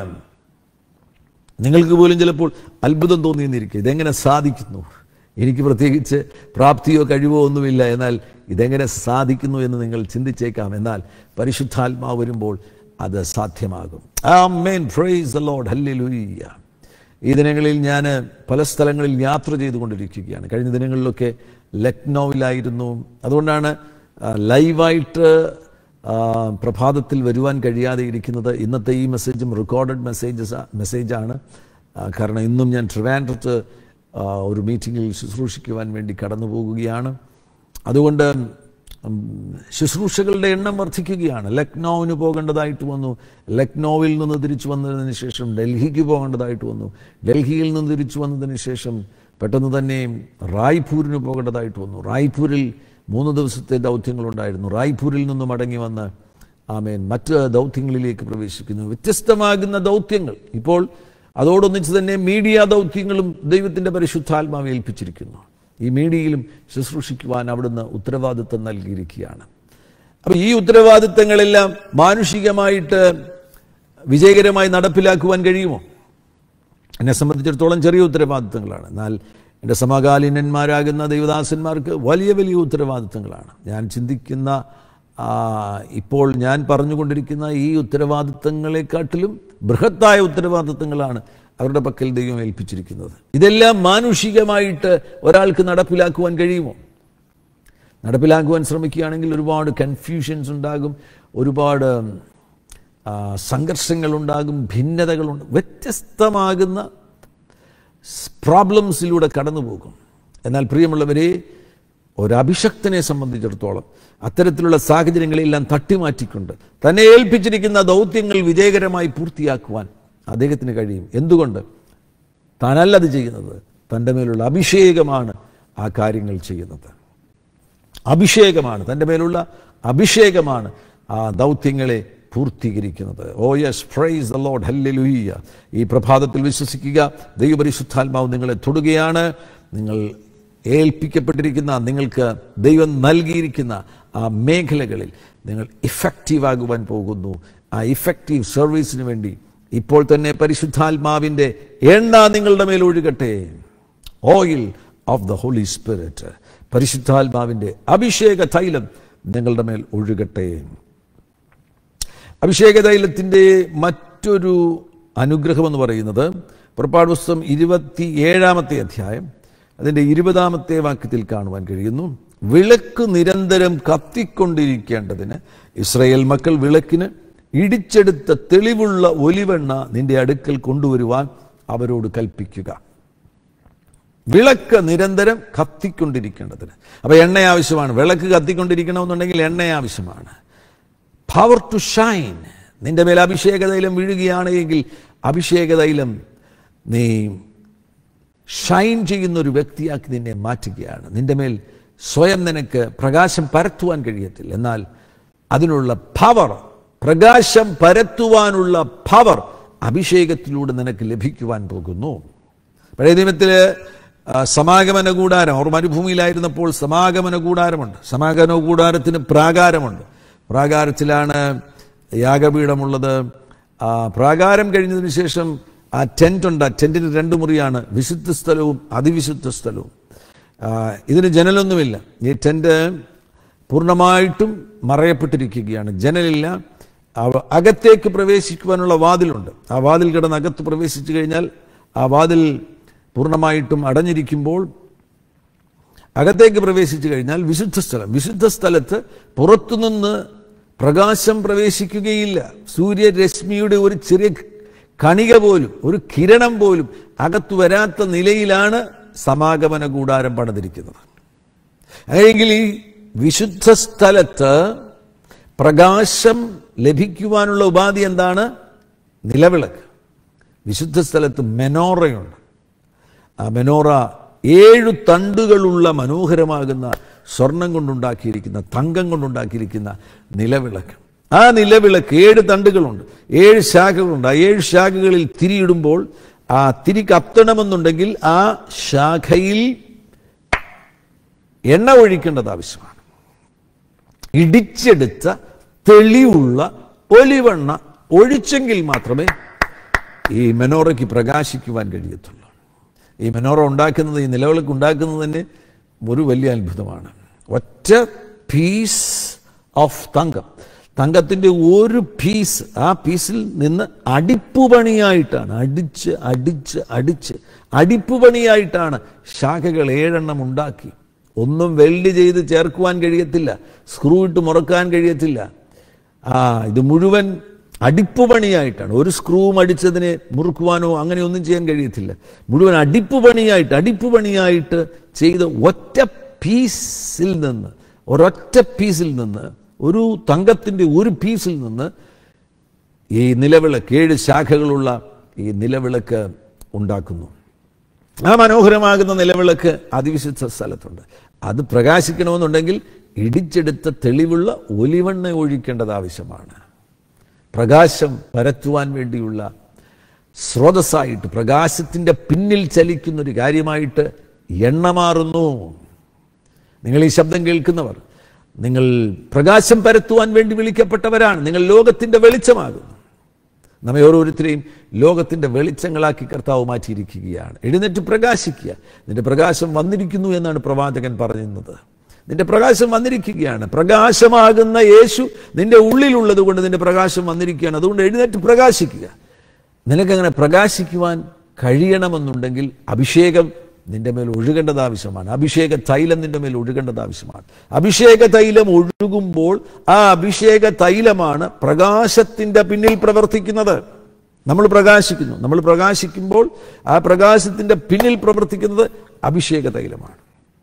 [SPEAKER 1] നിങ്ങൾക്ക് പോലും ചിലപ്പോൾ അത്ഭുതം തോന്നിയെന്നിരിക്കും ഇതെങ്ങനെ സാധിക്കുന്നു എനിക്ക് പ്രത്യേകിച്ച് പ്രാപ്തിയോ കഴിവോ ഒന്നുമില്ല എന്നാൽ ഇതെങ്ങനെ സാധിക്കുന്നു എന്ന് നിങ്ങൾ ചിന്തിച്ചേക്കാം എന്നാൽ പരിശുദ്ധാത്മാവ് വരുമ്പോൾ അത് സാധ്യമാകും ആമേൻ പ്രൈസ് ദ ലോർഡ് ഹല്ലേലൂയ ഈ ദിനങ്ങളിൽ ഞാൻ പല സ്ഥലങ്ങളിൽ യാത്ര ചെയ്തുകൊണ്ടിരിക്കുകയാണ് കഴിഞ്ഞ ദിനങ്ങളിലൊക്കെ ലക്നൌവിലായിരുന്നു അതുകൊണ്ടാണ് ആ, ലൈവായിട്ട് ആ, പ്രഭാതത്തിൽ വരുവാൻ കഴിയാതെ ഇരിക്കുന്നത് ഇന്നത്തെ ഈ മെസ്സേജും റെക്കോർഡഡ് മെസ്സേജസ് മെസ്സേജാണ് ആ, കാരണം ഇന്നും ഞാൻ ട്രിവാൻഡ്രത്ത് ആ, ഒരു മീറ്റിങ്ങിൽ ശുശ്രൂഷിക്കുവാൻ വേണ്ടി കടന്നു പോകുകയാണ് അതുകൊണ്ട് ഉം, ശുശ്രൂഷകളുടെ എണ്ണം വർദ്ധിക്കുകയാണ് ലക്നൌവിന് പോകേണ്ടതായിട്ട് വന്നു ലക്നൌവിൽ നിന്ന് തിരിച്ചു വന്നതിന് ശേഷം ഡൽഹിക്ക് പോകേണ്ടതായിട്ട് വന്നു ഡൽഹിയിൽ നിന്ന് തിരിച്ചു വന്നതിന് ശേഷം പെട്ടെന്ന് തന്നെ റായ്പൂരിന് പോകേണ്ടതായിട്ട് വന്നു റായ്പൂരിൽ മൂന്ന് ദിവസത്തെ ദൗത്യങ്ങളുണ്ടായിരുന്നു റായ്പൂരിൽ നിന്ന് മടങ്ങി വന്ന് ആമേൻ മറ്റ് ദൗത്യങ്ങളിലേക്ക് പ്രവേശിക്കുന്നു വ്യത്യസ്തമാകുന്ന ദൗത്യങ്ങൾ ഇപ്പോൾ അതോടൊന്നിച്ച് തന്നെ മീഡിയ ദൗത്യങ്ങളും ദൈവത്തിൻ്റെ പരിശുദ്ധാത്മാവ് ഏൽപ്പിച്ചിരിക്കുന്നു ഈ മീഡിയയിലും ശുശ്രൂഷിക്കുവാൻ അവിടുന്ന് ഉത്തരവാദിത്വം നൽകിയിരിക്കുകയാണ് അപ്പോൾ ഈ ഉത്തരവാദിത്തങ്ങളെല്ലാം മാനുഷികമായിട്ട് വിജയകരമായി നടപ്പിലാക്കുവാൻ കഴിയുമോ എന്നെ സംബന്ധിച്ചിടത്തോളം ചെറിയ ഉത്തരവാദിത്തങ്ങളാണ് എന്നാൽ എൻ്റെ സമകാലീനന്മാരാകുന്ന ദൈവദാസന്മാർക്ക് വലിയ വലിയ ഉത്തരവാദിത്തങ്ങളാണ് ഞാൻ ചിന്തിക്കുന്ന ആ, ഇപ്പോൾ ഞാൻ പറഞ്ഞുകൊണ്ടിരിക്കുന്ന ഈ ഉത്തരവാദിത്തങ്ങളെക്കാട്ടിലും ബൃഹത്തായ ഉത്തരവാദിത്തങ്ങളാണ് അവരുടെ പക്കൽ ദൈവം ഏൽപ്പിച്ചിരിക്കുന്നത് ഇതെല്ലാം മാനുഷികമായിട്ട് ഒരാൾക്ക് നടപ്പിലാക്കുവാൻ കഴിയുമോ നടപ്പിലാക്കുവാൻ ശ്രമിക്കുകയാണെങ്കിൽ ഒരുപാട് കൺഫ്യൂഷൻസ് ഉണ്ടാകും ഒരുപാട് ആ, സംഘർഷങ്ങളുണ്ടാകും ഭിന്നതകളുണ്ട് വ്യത്യസ്തമാകുന്ന പ്രോബ്ലംസിലൂടെ കടന്നു പോകും എന്നാൽ പ്രിയമുള്ളവരെ ഒരഭിഷക്തനെ സംബന്ധിച്ചിടത്തോളം അത്തരത്തിലുള്ള സാഹചര്യങ്ങളെല്ലാം തട്ടിമാറ്റിക്കൊണ്ട് തന്നെ ഏൽപ്പിച്ചിരിക്കുന്ന ദൗത്യങ്ങൾ വിജയകരമായി പൂർത്തിയാക്കുവാൻ അദ്ദേഹത്തിന് കഴിയും എന്തുകൊണ്ട് താനല്ലത് ചെയ്യുന്നത് തൻ്റെ മേലുള്ള അഭിഷേകമാണ് ആ കാര്യങ്ങൾ ചെയ്യുന്നത് അഭിഷേകമാണ് തൻ്റെ മേലുള്ള അഭിഷേകമാണ് ആ ദൗത്യങ്ങളെ പൂർത്തീകരിക്കുന്നത് oh yes praise the Lord hallelujah ഈ പ്രഭാതത്തിൽ വിശ്വസിക്കുക ദൈവപരിശുദ്ധാത്മാവ് നിങ്ങളെ തൊടുകയാണ് നിങ്ങൾ ഏൽപ്പിക്കപ്പെട്ടിരിക്കുന്ന നിങ്ങൾക്ക് ദൈവം നൽകിയിരിക്കുന്ന ആ മേഖലകളിൽ നിങ്ങൾ ഇഫക്റ്റീവ് ആകുവാൻ പോകുന്നു ആ ഇഫക്റ്റീവ് സർവീസിന് വേണ്ടി ഇപ്പോൾ തന്നെ പരിശുദ്ധാത്മാവിൻ്റെ എണ്ണ നിങ്ങളുടെ മേൽ ഒഴുകട്ടെ oil of the holy spirit പരിശുദ്ധാത്മാവിൻ്റെ അഭിഷേക തൈലം നിങ്ങളുടെ മേൽ ഒഴുകട്ടെ അഭിഷേക തൈലത്തിൻ്റെ മറ്റൊരു അനുഗ്രഹം എന്ന് പറയുന്നത് പുറപ്പാട് പുസ്തകം ഇരുപത്തി ഏഴാമത്തെ അധ്യായം അതിൻ്റെ ഇരുപതാമത്തെ വാക്യത്തിൽ കാണുവാൻ കഴിയുന്നു വിളക്ക് നിരന്തരം കത്തിക്കൊണ്ടിരിക്കേണ്ടതിന് ഇസ്രയേൽ മക്കൾ വിളക്കിന് ഇടിച്ചെടുത്ത തെളിവുള്ള ഒലിവെണ്ണ നിന്റെ അടുക്കൽ കൊണ്ടുവരുവാൻ അവരോട് കൽപ്പിക്കുക വിളക്ക് നിരന്തരം കത്തിക്കൊണ്ടിരിക്കേണ്ടതിന് അപ്പോൾ എണ്ണ ആവശ്യമാണ് വിളക്ക് കത്തിക്കൊണ്ടിരിക്കണമെന്നുണ്ടെങ്കിൽ എണ്ണ ആവശ്യമാണ് പവർ ടു ഷൈൻ നിന്റെ മേൽ അഭിഷേക തൈലം വീഴുകയാണ് എങ്കിൽ അഭിഷേക തൈലം നീ ഷൈൻ ചെയ്യുന്ന ഒരു വ്യക്തിയാക്കി നിന്നെ മാറ്റുകയാണ് നിന്റെ മേൽ സ്വയം നിനക്ക് പ്രകാശം പരത്തുവാൻ കഴിയത്തില്ല എന്നാൽ അതിനുള്ള പവർ പ്രകാശം പരത്തുവാനുള്ള പവർ അഭിഷേകത്തിലൂടെ നിനക്ക് ലഭിക്കുവാൻ പോകുന്നു പഴയ നിയമത്തില് ആ, സമാഗമന കൂടാരം അവർ മരുഭൂമിയിലായിരുന്നപ്പോൾ സമാഗമന കൂടാരമുണ്ട് സമാഗമന കൂടാരത്തിന് പ്രാകാരമുണ്ട് പ്രാകാരത്തിലാണ് യാഗപീഠമുള്ളത് ആ പ്രാകാരം കഴിഞ്ഞതിന് ശേഷം ആ ടെൻ്റ് ഉണ്ട് ആ ടെൻറ്റിന് രണ്ട് മുറിയാണ് വിശുദ്ധ സ്ഥലവും അതിവിശുദ്ധ സ്ഥലവും ആ, ഇതിന് ജനലൊന്നുമില്ല ഈ ടെൻറ്റ് പൂർണ്ണമായിട്ടും മറയപ്പെട്ടിരിക്കുകയാണ് ജനലില്ല അവ- അകത്തേക്ക് പ്രവേശിക്കുവാനുള്ള വാതിലുണ്ട് ആ വാതിൽ കിടന്ന് അകത്ത് പ്രവേശിച്ചു കഴിഞ്ഞാൽ ആ വാതിൽ പൂർണ്ണമായിട്ടും അടഞ്ഞിരിക്കുമ്പോൾ അകത്തേക്ക് പ്രവേശിച്ചു കഴിഞ്ഞാൽ വിശുദ്ധ സ്ഥലം വിശുദ്ധ സ്ഥലത്ത് പുറത്തുനിന്ന് പ്രകാശം പ്രവേശിക്കുകയില്ല സൂര്യരശ്മിയുടെ ഒരു ചെറിയ കണിക പോലും ഒരു കിരണം പോലും അകത്തു വരാത്ത നിലയിലാണ് സമാഗമന കൂടാരം പണിതിരിക്കുന്നത് അല്ലെങ്കിൽ ഈ വിശുദ്ധ സ്ഥലത്ത് പ്രകാശം ലഭിക്കുവാനുള്ള ഉപാധി എന്താണ് നിലവിളക്ക് വിശുദ്ധ സ്ഥലത്ത് മെനോറയുണ്ട് ആ മെനോറ ഏഴു തണ്ടുകളുള്ള മനോഹരമാകുന്ന സ്വർണം കൊണ്ടുണ്ടാക്കിയിരിക്കുന്ന തങ്കം കൊണ്ടുണ്ടാക്കിയിരിക്കുന്ന നിലവിളക്ക് ആ നിലവിളക്ക് ഏഴ് തണ്ടുകളുണ്ട് ഏഴ് ശാഖകളുണ്ട് ആ ഏഴ് ശാഖകളിൽ തിരിയിടുമ്പോൾ ആ തിരി കത്തണമെന്നുണ്ടെങ്കിൽ ആ ശാഖയിൽ എണ്ണ ഒഴിക്കേണ്ടത് ആവശ്യമാണ് ഇടിച്ചെടുത്ത തെളിവുള്ള ഒലിവെണ്ണ ഒഴിച്ചെങ്കിൽ മാത്രമേ ഈ മെനോറയ്ക്ക് പ്രകാശിക്കുവാൻ കഴിയത്തുള്ളൂ ഈ മെനോറ ഉണ്ടാക്കുന്നത് ഈ നിലവിളക്ക് ഉണ്ടാക്കുന്നത് തന്നെ ഒരു വലിയ അത്ഭുതമാണ് ഒറ്റ പീസ് ഓഫ് തങ്കം തങ്കത്തിൻ്റെ ഒരു പീസ് ആ പീസിൽ നിന്ന് അടിപ്പുപണിയായിട്ടാണ് അടിച്ച് അടിച്ച് അടിച്ച് അടിപ്പുപണിയായിട്ടാണ് ശാഖകൾ ഏഴെണ്ണം ഉണ്ടാക്കി ഒന്നും വെൽഡ് ചെയ്ത് ചേർക്കുവാൻ കഴിയത്തില്ല സ്ക്രൂ ഇട്ട് മുറക്കാൻ കഴിയത്തില്ല ആ ഇത് മുഴുവൻ അടിപ്പുപണിയായിട്ടാണ് ഒരു സ്ക്രൂവും അടിച്ചതിനെ മുറുക്കുവാനോ അങ്ങനെ ഒന്നും ചെയ്യാൻ കഴിയത്തില്ല മുഴുവൻ അടിപ്പുപണിയായിട്ട് അടിപ്പുപണിയായിട്ട് ചെയ്ത ഒറ്റ പീസിൽ നിന്ന് ഒരൊറ്റ പീസിൽ നിന്ന് ഒരു തങ്കത്തിൻ്റെ ഒരു പീസിൽ നിന്ന് ഈ നിലവിളക്ക് ഏഴ് ശാഖകളുള്ള ഈ നിലവിളക്ക് ഉണ്ടാക്കുന്നു ആ മനോഹരമാകുന്ന നിലവിളക്ക് അതിവിശുദ്ധ സ്ഥലത്തുണ്ട് അത് പ്രകാശിക്കണമെന്നുണ്ടെങ്കിൽ ഇടിച്ചെടുത്ത തെളിവുള്ള ഒലിവെണ്ണ ഒഴിക്കേണ്ടത് ആവശ്യമാണ് പ്രകാശം പരത്തുവാൻ വേണ്ടിയുള്ള സ്രോതസ്സായിട്ട് പ്രകാശത്തിൻ്റെ പിന്നിൽ ചലിക്കുന്ന ഒരു കാര്യമായിട്ട് എണ്ണ മാറുന്നു നിങ്ങൾ ഈ ശബ്ദം കേൾക്കുന്നവർ നിങ്ങൾ പ്രകാശം പരത്തുവാൻ വേണ്ടി വിളിക്കപ്പെട്ടവരാണ് നിങ്ങൾ ലോകത്തിൻ്റെ വെളിച്ചമാകുന്നു നമ്മെ ഓരോരുത്തരെയും ലോകത്തിൻ്റെ വെളിച്ചങ്ങളാക്കി കർത്താവ് മാറ്റിയിരിക്കുകയാണ് എഴുന്നേറ്റ് പ്രകാശിക്കുക നിന്റെ പ്രകാശം വന്നിരിക്കുന്നു എന്നാണ് പ്രവാചകൻ പറയുന്നത് നിന്റെ പ്രകാശം വന്നിരിക്കുകയാണ് പ്രകാശമാകുന്ന യേശു നിന്റെ ഉള്ളിലുള്ളത് കൊണ്ട് നിന്റെ പ്രകാശം വന്നിരിക്കുകയാണ് അതുകൊണ്ട് എഴുന്നേറ്റ് പ്രകാശിക്കുക നിനക്കങ്ങനെ പ്രകാശിക്കുവാൻ കഴിയണമെന്നുണ്ടെങ്കിൽ അഭിഷേകം നിന്റെ മേൽ ഒഴുകേണ്ടത് ആവശ്യമാണ് അഭിഷേക തൈലം നിന്റെ മേൽ ഒഴുകേണ്ടത് ആവശ്യമാണ് അഭിഷേക തൈലം ഒഴുകുമ്പോൾ ആ അഭിഷേക തൈലമാണ് പ്രകാശത്തിന്റെ പിന്നിൽ പ്രവർത്തിക്കുന്നത് നമ്മൾ പ്രകാശിക്കുന്നു നമ്മൾ പ്രകാശിക്കുമ്പോൾ ആ പ്രകാശത്തിന്റെ പിന്നിൽ പ്രവർത്തിക്കുന്നത് അഭിഷേക തൈലമാണ്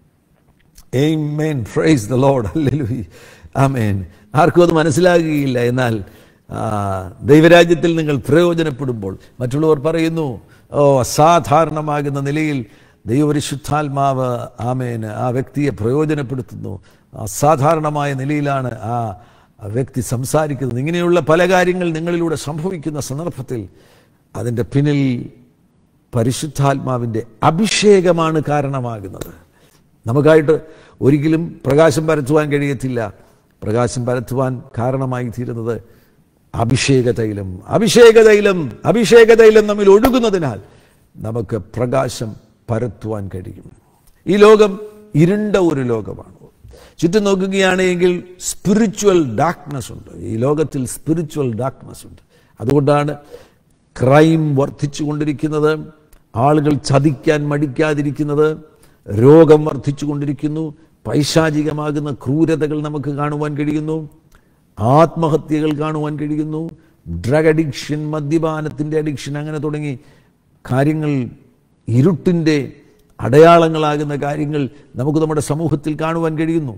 [SPEAKER 1] Amen. Praise the Lord. Hallelujah. Amen. ആർക്കും അത് മനസ്സിലാകുകയില്ല എന്നാൽ ആ, ദൈവരാജ്യത്തിൽ നിങ്ങൾ പ്രയോജനപ്പെടുമ്പോൾ മറ്റുള്ളവർ പറയുന്നു ഓ അസാധാരണമാകുന്ന നിലയിൽ ദൈവപരിശുദ്ധാത്മാവ് ആമേന് ആ വ്യക്തിയെ പ്രയോജനപ്പെടുത്തുന്നു അസാധാരണമായ നിലയിലാണ് ആ വ്യക്തി സംസാരിക്കുന്നത് ഇങ്ങനെയുള്ള പല കാര്യങ്ങൾ നിങ്ങളിലൂടെ സംഭവിക്കുന്ന സന്ദർഭത്തിൽ അതിൻ്റെ പിന്നിൽ പരിശുദ്ധാത്മാവിൻ്റെ അഭിഷേകമാണ് കാരണമാകുന്നത് നമുക്കായിട്ട് ഒരിക്കലും പ്രകാശം പരത്തുവാൻ കഴിയത്തില്ല പ്രകാശം പരത്തുവാൻ കാരണമായി തീരുന്നത് അഭിഷേക തൈലം അഭിഷേക തൈലം അഭിഷേക തൈലം നമ്മിൽ ഒഴുകുന്നതിനാൽ നമുക്ക് പ്രകാശം പരത്തുവാൻ കഴിയും ഈ ലോകം ഇരുണ്ട ഒരു ലോകമാണ് ചുറ്റും നോക്കുകയാണെങ്കിൽ സ്പിരിച്വൽ ഡാർക്ക്നെസ് ഉണ്ട് ഈ ലോകത്തിൽ സ്പിരിച്വൽ ഡാർക്ക്നെസ് ഉണ്ട് അതുകൊണ്ടാണ് ക്രൈം വർദ്ധിച്ചുകൊണ്ടിരിക്കുന്നത് ആളുകൾ ചതിക്കാൻ മടിക്കാതിരിക്കുന്നത് രോഗം വർദ്ധിച്ചുകൊണ്ടിരിക്കുന്നു പൈശാചികമാകുന്ന ക്രൂരതകൾ നമുക്ക് കാണുവാൻ കഴിയുന്നു ആത്മഹത്യകൾ കാണുവാൻ കഴിയുന്നു ഡ്രഗ് അഡിക്ഷൻ മദ്യപാനത്തിൻ്റെ അഡിക്ഷൻ അങ്ങനെ തുടങ്ങി കാര്യങ്ങൾ ഇരുട്ടിൻ്റെ അടയാളങ്ങളാകുന്ന കാര്യങ്ങൾ നമുക്ക് നമ്മുടെ സമൂഹത്തിൽ കാണുവാൻ കഴിയുന്നു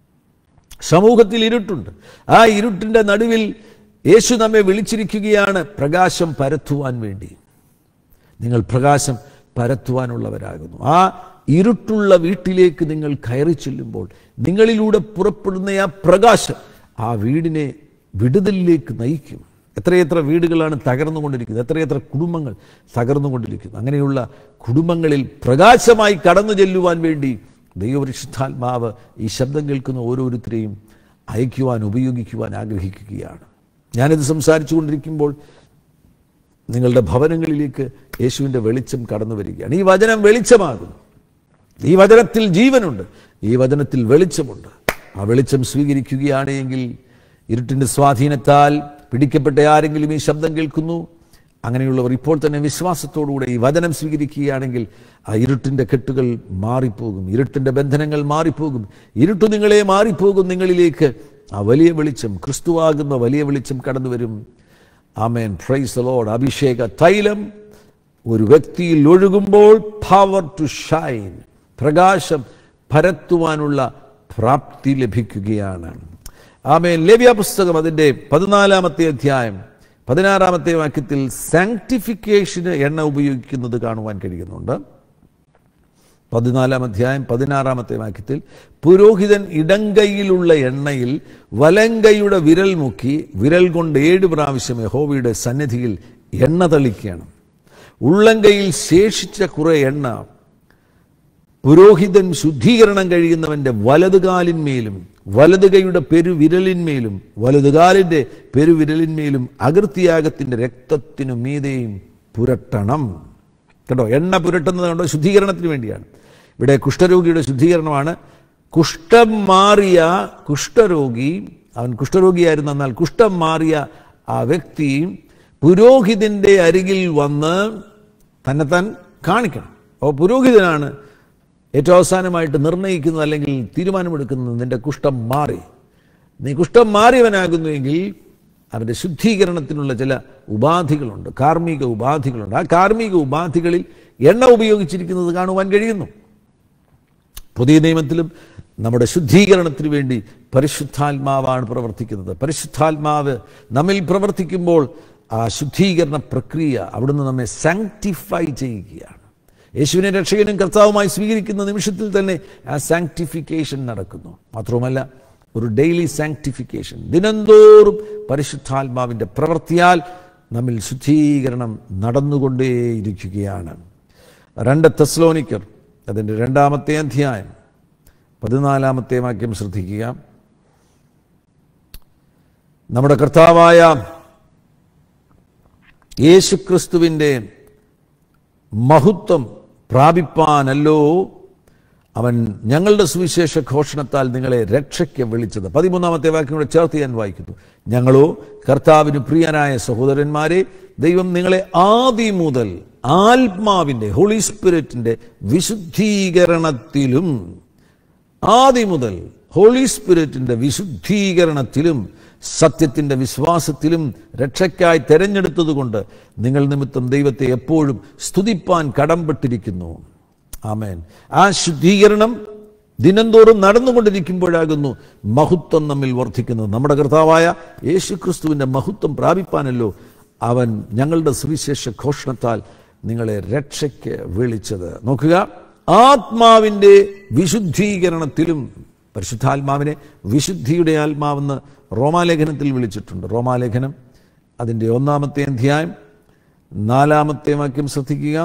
[SPEAKER 1] സമൂഹത്തിൽ ഇരുട്ടുണ്ട് ആ ഇരുട്ടിൻ്റെ നടുവിൽ യേശു നമ്മെ വിളിച്ചിരിക്കുകയാണ് പ്രകാശം പരത്തുവാൻ വേണ്ടി നിങ്ങൾ പ്രകാശം പരത്തുവാനുള്ളവരാകുന്നു ആ ഇരുട്ടുള്ള വീട്ടിലേക്ക് നിങ്ങൾ കയറി ചെല്ലുമ്പോൾ നിങ്ങളിലൂടെ പുറപ്പെടുന്ന ആ പ്രകാശം ആ വീടിനെ വിടുതലിലേക്ക് നയിക്കും എത്രയെത്ര വീടുകളാണ് തകർന്നുകൊണ്ടിരിക്കുന്നത് എത്രയെത്ര കുടുംബങ്ങൾ തകർന്നുകൊണ്ടിരിക്കുന്നു അങ്ങനെയുള്ള കുടുംബങ്ങളിൽ പ്രകാശമായി കടന്നു ചെല്ലുവാൻ വേണ്ടി ദൈവപരിശുദ്ധാത്മാവ് ഈ ശബ്ദം കേൾക്കുന്ന ഓരോരുത്തരെയും അയക്കുവാൻ ഉപയോഗിക്കുവാൻ ആഗ്രഹിക്കുകയാണ് ഞാനിത് സംസാരിച്ചു കൊണ്ടിരിക്കുമ്പോൾ നിങ്ങളുടെ ഭവനങ്ങളിലേക്ക് യേശുവിൻ്റെ വെളിച്ചം കടന്നു വരികയാണ് ഈ വചനം വെളിച്ചമാകുന്നു ഈ വചനത്തിൽ ജീവനുണ്ട് ഈ വചനത്തിൽ വെളിച്ചമുണ്ട് ആ വെളിച്ചം സ്വീകരിക്കുകയാണെങ്കിൽ ഇരുട്ടിൻ്റെ സ്വാധീനത്താൽ പിടിക്കപ്പെട്ട ആരെങ്കിലും ഈ ശബ്ദം കേൾക്കുന്നു അങ്ങനെയുള്ളവർ ഇപ്പോൾ തന്നെ വിശ്വാസത്തോടുകൂടെ ഈ വചനം സ്വീകരിക്കുകയാണെങ്കിൽ ആ ഇരുട്ടിൻ്റെ കെട്ടുകൾ മാറിപ്പോകും ഇരുട്ടിൻ്റെ ബന്ധനങ്ങൾ മാറിപ്പോകും ഇരുട്ട് നിങ്ങളെ മാറിപ്പോകും നിങ്ങളിലേക്ക് ആ വലിയ വെളിച്ചം ക്രിസ്തുവാകുന്ന വലിയ വെളിച്ചം കടന്നു വരും ആമേൻ പ്രൈസ് ദ ലോർഡ് അഭിഷേക തൈലം ഒരു വ്യക്തിയിൽ ഒഴുകുമ്പോൾ പവർ ടു ഷൈൻ പ്രകാശം പരത്തുവാനുള്ള പ്രാപ്തി ലഭിക്കുകയാണ് ആമേൻ ലേവ്യ പുസ്തകം അതിൻ്റെ പതിനാലാമത്തെ അധ്യായം പതിനാറാമത്തെ വാക്യത്തിൽ സാങ്ക്ടിഫിക്കേഷന് എണ്ണ ഉപയോഗിക്കുന്നത് കാണുവാൻ കഴിയുന്നുണ്ട് പതിനാലാം അധ്യായം പതിനാറാമത്തെ വാക്യത്തിൽ പുരോഹിതൻ ഇടങ്കൈയിലുള്ള എണ്ണയിൽ വലങ്കൈയുടെ വിരൽ മുക്കി വിരൽ കൊണ്ട് ഏഴ് പ്രാവശ്യം യഹോവയുടെ സന്നിധിയിൽ എണ്ണ തളിക്കണം ഉള്ളങ്കൈയിൽ ശേഷിച്ച കുറെ എണ്ണ പുരോഹിതൻ ശുദ്ധീകരണം കഴിയുന്നവന്റെ വലതുകാലിന്മേലും വലതുകൈയുടെ പെരുവിരലിന്മേലും വലതുകാലിന്റെ പെരുവിരലിന്മേലും അകൃത്യാഗത്തിന്റെ രക്തത്തിനു മീതെയും പുരട്ടണം കേട്ടോ എണ്ണ പുരട്ടുന്നത് കണ്ടോ ശുദ്ധീകരണത്തിന് വേണ്ടിയാണ് ഇവിടെ കുഷ്ഠരോഗിയുടെ ശുദ്ധീകരണമാണ് കുഷ്ഠം മാറിയ കുഷ്ഠരോഗി അവൻ കുഷ്ഠരോഗിയായിരുന്നു എന്നാൽ കുഷ്ഠം മാറിയ ആ വ്യക്തി പുരോഹിതന്റെ അരികിൽ വന്ന് തന്നെത്താൻ കാണിക്കണം അപ്പോൾ പുരോഹിതനാണ് ഏറ്റവും അവസാനമായിട്ട് നിർണ്ണയിക്കുന്നത് അല്ലെങ്കിൽ തീരുമാനമെടുക്കുന്നത് നിന്റെ കുഷ്ഠം മാറി നീ കുഷ്ഠം മാറിയവനാകുന്നുവെങ്കിൽ അവൻ്റെ ശുദ്ധീകരണത്തിനുള്ള ചില ഉപാധികളുണ്ട് കാർമ്മിക ഉപാധികളുണ്ട് ആ കാർമ്മിക ഉപാധികളിൽ എണ്ണ ഉപയോഗിച്ചിരിക്കുന്നത് കാണുവാൻ കഴിയുന്നു പുതിയ നിയമത്തിലും നമ്മുടെ ശുദ്ധീകരണത്തിന് വേണ്ടി പരിശുദ്ധാത്മാവാണ് പ്രവർത്തിക്കുന്നത് പരിശുദ്ധാത്മാവ് നമ്മിൽ പ്രവർത്തിക്കുമ്പോൾ ആ ശുദ്ധീകരണ പ്രക്രിയ അവിടുന്ന് നമ്മെ സാങ്ക്ടിഫൈ ചെയ്യുകയാണ് യേശുവിനെ രക്ഷകനും കർത്താവുമായി സ്വീകരിക്കുന്ന നിമിഷത്തിൽ തന്നെ ആ സാങ്ക്ടിഫിക്കേഷൻ നടക്കുന്നു മാത്രവുമല്ല ഒരു ഡെയിലി സാങ്ക്ടിഫിക്കേഷൻ ദിനംതോറും പരിശുദ്ധാത്മാവിൻ്റെ പ്രവൃത്തിയാൽ നമ്മിൽ ശുദ്ധീകരണം നടന്നുകൊണ്ടേയിരിക്കുകയാണ് രണ്ട് തെസ്ലോനിക്കർ അതിൻ്റെ രണ്ടാമത്തെ അധ്യായം പതിനാലാമത്തെ വാക്യം ശ്രദ്ധിക്കുക നമ്മുടെ കർത്താവായ യേശുക്രിസ്തുവിൻ്റെ മഹത്വം പ്രാപിപ്പാനല്ലോ അവൻ ഞങ്ങളുടെ സുവിശേഷ ഘോഷണത്താൽ നിങ്ങളെ രക്ഷയ്ക്ക് വിളിച്ചത് പതിമൂന്നാമത്തെ വാക്യം കൂടെ ചേർത്ത് ഞാൻ വായിക്കുന്നു ഞങ്ങളോ കർത്താവിന് പ്രിയനായ സഹോദരന്മാരെ ദൈവം നിങ്ങളെ ആദി മുതൽ ആത്മാവിൻ്റെ ഹോളി സ്പിരിറ്റിൻ്റെ വിശുദ്ധീകരണത്തിലും ആദി മുതൽ ഹോളി സ്പിരിറ്റിന്റെ വിശുദ്ധീകരണത്തിലും സത്യത്തിന്റെ വിശ്വാസത്തിലും രക്ഷയ്ക്കായി തെരഞ്ഞെടുത്തതുകൊണ്ട് നിങ്ങൾ നിമിത്തം ദൈവത്തെ എപ്പോഴും സ്തുതിപ്പാൻ കടംപെട്ടിരിക്കുന്നു ആമേൻ ആ ശുദ്ധീകരണം ദിനംതോറും നടന്നുകൊണ്ടിരിക്കുമ്പോഴാകുന്നു മഹത്വം നമ്മിൽ വർദ്ധിക്കുന്നത് നമ്മുടെ കർത്താവായ യേശു ക്രിസ്തുവിൻ്റെ മഹത്വം പ്രാപിപ്പാനല്ലോ അവൻ ഞങ്ങളുടെ സുവിശേഷ ഘോഷണത്താൽ നിങ്ങളെ രക്ഷയ്ക്ക് വിളിച്ചത് നോക്കുക ആത്മാവിൻ്റെ വിശുദ്ധീകരണത്തിലും പരിശുദ്ധാത്മാവിനെ വിശുദ്ധിയുടെ ആത്മാവെന്ന് റോമാലേഖനത്തിൽ വിളിച്ചിട്ടുണ്ട് റോമാലേഖനം അതിൻ്റെ ഒന്നാമത്തെ അധ്യായം നാലാമത്തെ വാക്യം ശ്രദ്ധിക്കുക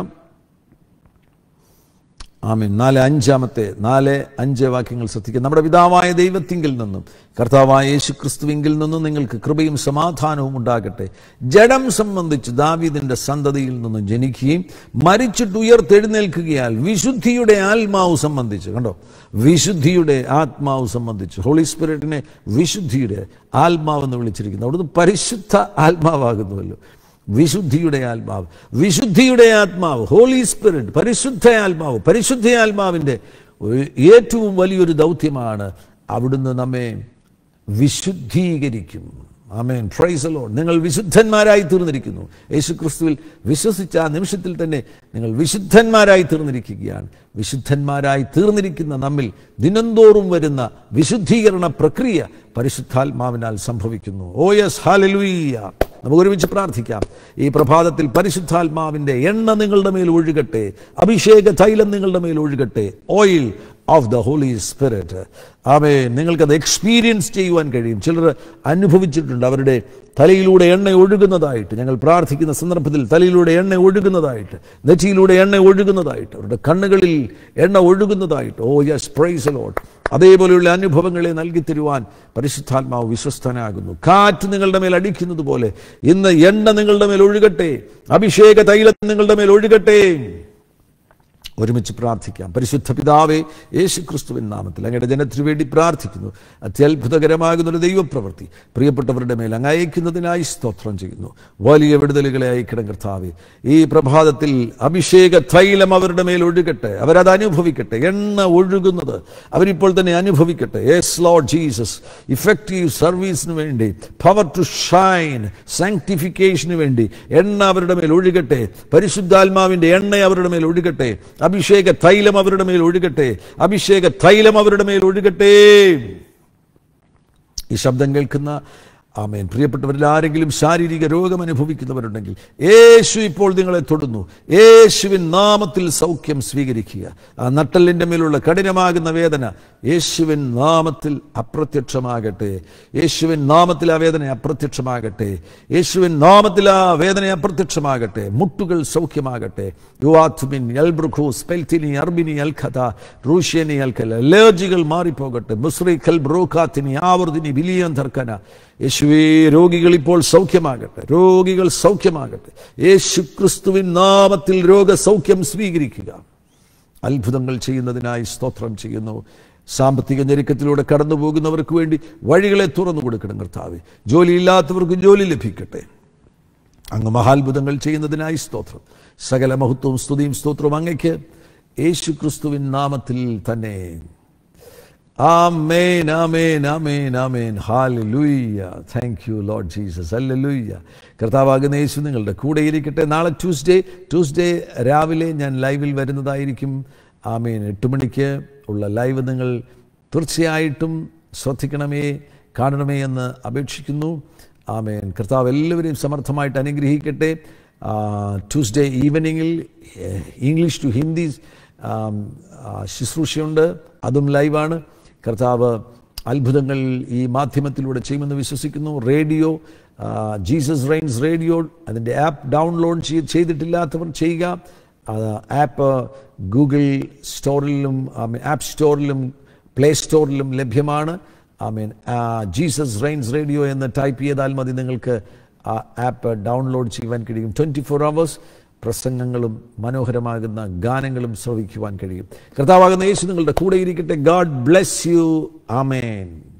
[SPEAKER 1] ആമീൻ നാല് അഞ്ചാമത്തെ നാല് അഞ്ച് വാക്യങ്ങൾ ശ്രദ്ധിക്കുക നമ്മുടെ പിതാവായ ദൈവത്തിങ്കിൽ നിന്നും കർത്താവായ യേശു ക്രിസ്തുവിങ്കിൽ നിന്നും നിങ്ങൾക്ക് കൃപയും സമാധാനവും ഉണ്ടാകട്ടെ ജഡം സംബന്ധിച്ച് ദാവീദിന്റെ സന്തതിയിൽ നിന്നും ജനിക്കുകയും മരിച്ചിട്ട് ഉയർത്തെഴുന്നേൽക്കുകയാൽ വിശുദ്ധിയുടെ ആത്മാവ് സംബന്ധിച്ച് കണ്ടോ വിശുദ്ധിയുടെ ആത്മാവ് സംബന്ധിച്ച് ഹോളി സ്പിരിറ്റിനെ വിശുദ്ധിയുടെ ആത്മാവെന്ന് വിളിച്ചിരിക്കുന്നു അവിടുന്ന് പരിശുദ്ധ ആത്മാവാകുന്നുവല്ലോ വിശുദ്ധിയുടെ ആത്മാവ് വിശുദ്ധിയുടെ ആത്മാവ് ഹോളി സ്പിരിറ്റ് പരിശുദ്ധ ആത്മാവ് പരിശുദ്ധ ആത്മാവിൻ്റെ ഒരു ഏറ്റവും വലിയൊരു ദൗത്യമാണ് അവിടുന്ന് നമ്മെ വിശുദ്ധീകരിക്കും ആമേൻ പ്രൈസ് ലോഡ് നിങ്ങൾ വിശുദ്ധന്മാരായി തീർന്നിരിക്കുന്നു യേശു ക്രിസ്തുവിൽ വിശ്വസിച്ച ആ നിമിഷത്തിൽ തന്നെ നിങ്ങൾ വിശുദ്ധന്മാരായി തീർന്നിരിക്കുകയാണ് വിശുദ്ധന്മാരായി തീർന്നിരിക്കുന്ന നമ്മിൽ ദിനംതോറും വരുന്ന വിശുദ്ധീകരണ പ്രക്രിയ പരിശുദ്ധാത്മാവിനാൽ സംഭവിക്കുന്നു ഓ യെസ് ഹാലലുയ്യ നമുക്ക് ഒരുമിച്ച് പ്രാർത്ഥിക്കാം ഈ പ്രഭാതത്തിൽ പരിശുദ്ധാത്മാവിൻ്റെ എണ്ണ നിങ്ങളുടെ മേൽ ഒഴുകട്ടെ അഭിഷേക തൈലം നിങ്ങളുടെ മേൽ ഒഴുകട്ടെ oil of the holy spirit ആമേ നിങ്ങൾക്കത് എക്സ്പീരിയൻസ് ചെയ്യുവാൻ കഴിയും ചിലർ അനുഭവിച്ചിട്ടുണ്ട് അവരുടെ തലയിലൂടെ എണ്ണ ഒഴുകുന്നതായിട്ട് ഞങ്ങൾ പ്രാർത്ഥിക്കുന്ന സന്ദർഭത്തിൽ തലയിലൂടെ എണ്ണ ഒഴുകുന്നതായിട്ട് നെറ്റിയിലൂടെ എണ്ണ ഒഴുകുന്നതായിട്ട് അവരുടെ കണ്ണുകളിൽ എണ്ണ ഒഴുകുന്നതായിട്ട് ഓ യെസ് പ്രൈസ് ലോട്ട് അതേപോലെയുള്ള അനുഭവങ്ങളെ നൽകി തരുവാൻ പരിശുദ്ധാത്മാവ് വിശ്വസ്തനാകുന്നു കാറ്റ് നിങ്ങളുടെ മേൽ അടിക്കുന്നത് പോലെ ഇന്ന് എണ്ണ നിങ്ങളുടെ മേൽ ഒഴുകട്ടെ അഭിഷേക തൈലം നിങ്ങളുടെ മേൽ ഒഴുകട്ടെ ഒരുമിച്ച് പ്രാർത്ഥിക്കാം പരിശുദ്ധ പിതാവേ യേശു ക്രിസ്തുവിൻ നാമത്തിൽ അങ്ങയുടെ ജനത്തിനു വേണ്ടി പ്രാർത്ഥിക്കുന്നു അത്യത്ഭുതകരമാകുന്ന ഒരു ദൈവപ്രവൃത്തി പ്രിയപ്പെട്ടവരുടെ മേൽ അങ്ങ് അയക്കുന്നതിനായി സ്തോത്രം ചെയ്യുന്നു വലിയ വിടുതലുകളെ അയക്കണം കർത്താവെ ഈ പ്രഭാതത്തിൽ അഭിഷേക തൈലം അവരുടെ മേൽ ഒഴുകട്ടെ അവരത് അനുഭവിക്കട്ടെ എണ്ണ ഒഴുകുന്നത് അവരിപ്പോൾ തന്നെ അനുഭവിക്കട്ടെ യെസ് ലോഡ് ജീസസ് ഇഫക്റ്റീവ് സർവീസിന് വേണ്ടി പവർ ടു ഷൈൻ സാങ്ക്ടിഫിക്കേഷന് വേണ്ടി എണ്ണ അവരുടെ മേൽ ഒഴുകട്ടെ പരിശുദ്ധാത്മാവിന്റെ എണ്ണ അവരുടെ മേൽ ഒഴുകട്ടെ അഭിഷേക തൈലം അവരുടെ മേൽ ഒഴുകട്ടെ അഭിഷേക തൈലം അവരുടെ മേൽ ഒഴുകട്ടെ ഈ ശബ്ദം കേൾക്കുന്ന ആമേൻ പ്രിയപ്പെട്ടവരിൽ ആരെങ്കിലും ശാരീരിക രോഗം അനുഭവിക്കുന്നവരുണ്ടെങ്കിൽ യേശു ഇപ്പോൾ നിങ്ങളെ തൊടുന്നു യേശുവിൻ നാമത്തിൽ സൗഖ്യം സ്വീകരിക്കുക ആ നട്ടലിൻ്റെ മേലുള്ള കഠിനമാകുന്ന വേദന യേശുവിൻ നാമത്തിൽ അപ്രത്യക്ഷമാകട്ടെ യേശുവിൻ നാമത്തിൽ ആ വേദന അപ്രത്യക്ഷമാകട്ടെ യേശുവിൻ നാമത്തിൽ ആ വേദന അപ്രത്യക്ഷമാകട്ടെ മുട്ടുകൾ സൗഖ്യമാകട്ടെ യുവാത്തുമിൻ എൽബ്രുഖു സ്പെൽത്തിനി അർബിനി അൽഖത റൂഷ്യനി അൽഖൽ അലർജികൾ മാറിപ്പോകട്ടെ മുസ്രി ഖൽ ബ്രോഖാത്തിനി ആവർത്തിനി ബിലിയൻ ധർക്കന യേശുവേ രോഗികൾ ഇപ്പോൾ സൗഖ്യമാകട്ടെ രോഗികൾ സൗഖ്യമാകട്ടെ യേശു ക്രിസ്തുവിൻ നാമത്തിൽ രോഗസൗഖ്യം സ്വീകരിക്കുക അത്ഭുതങ്ങൾ ചെയ്യുന്നതിനായി സ്തോത്രം ചെയ്യുന്നു സാമ്പത്തിക ഞെരുക്കത്തിലൂടെ കടന്നു പോകുന്നവർക്ക് വേണ്ടി വഴികളെ തുറന്നു കൊടുക്കണം കർത്താവ് ജോലിയില്ലാത്തവർക്ക് ജോലി ലഭിക്കട്ടെ അങ്ങ് മഹാത്ഭുതങ്ങൾ ചെയ്യുന്നതിനായി സ്തോത്രം സകല മഹത്വവും സ്തുതിയും സ്തോത്രവും അങ്ങയ്ക്ക് യേശു ക്രിസ്തുവിൻ നാമത്തിൽ തന്നെ ആമേൻ ആമേൻ ആമേൻ ആമേൻ hallelujah thank you Lord Jesus hallelujah കർത്താവാകുന്ന യേശു നിങ്ങളുടെ കൂടെ ഇരിക്കട്ടെ നാളെ ട്യൂസ്ഡേ ട്യൂസ്ഡേ രാവിലെ ഞാൻ ലൈവിൽ വരുന്നതായിരിക്കും ആമേൻ എട്ട് മണിക്ക് ഉള്ള ലൈവ് നിങ്ങൾ തീർച്ചയായിട്ടും ശ്രദ്ധിക്കണമേ കാണണമേ എന്ന് അപേക്ഷിക്കുന്നു ആമേൻ കർത്താവ് എല്ലാവരെയും സമർത്ഥമായിട്ട് അനുഗ്രഹിക്കട്ടെ ട്യൂസ്ഡേ ഈവനിങ്ങിൽ ഇംഗ്ലീഷ് ടു ഹിന്ദി ആം, ആ, ശുശ്രൂഷയുണ്ട് അതും ലൈവാണ് കർത്താവ് അത്ഭുതങ്ങൾ ഈ മാധ്യമത്തിലൂടെ ചെയ്യുമെന്ന് വിശ്വസിക്കുന്നു റേഡിയോ ആ, ജീസസ് റെയിൻസ് റേഡിയോ അതിൻ്റെ ആപ്പ് ഡൗൺലോഡ് ചെയ്- ചെയ്തിട്ടില്ലാത്തവർ ചെയ്യുക ആ, ആപ്പ് ഗൂഗിൾ സ്റ്റോറിലും ആപ്പ് സ്റ്റോറിലും പ്ലേ സ്റ്റോറിലും ലഭ്യമാണ് I mean Jesus Reigns radio എന്ന് ടൈപ്പ് ചെയ്താൽ മതി നിങ്ങൾക്ക് ആ ആപ്പ് ഡൗൺലോഡ് ചെയ്യുവാൻ കഴിയും ട്വൻറ്റി ഫോർ അവേഴ്സ് പ്രസംഗങ്ങളും മനോഹരമാകുന്ന ഗാനങ്ങളും ശ്രവിക്കുവാൻ കഴിയും കർത്താവാകുന്ന യേശു നിങ്ങളുടെ കൂടെ ഇരിക്കട്ടെ ഗാഡ് ബ്ലെസ് യു ആമേൻ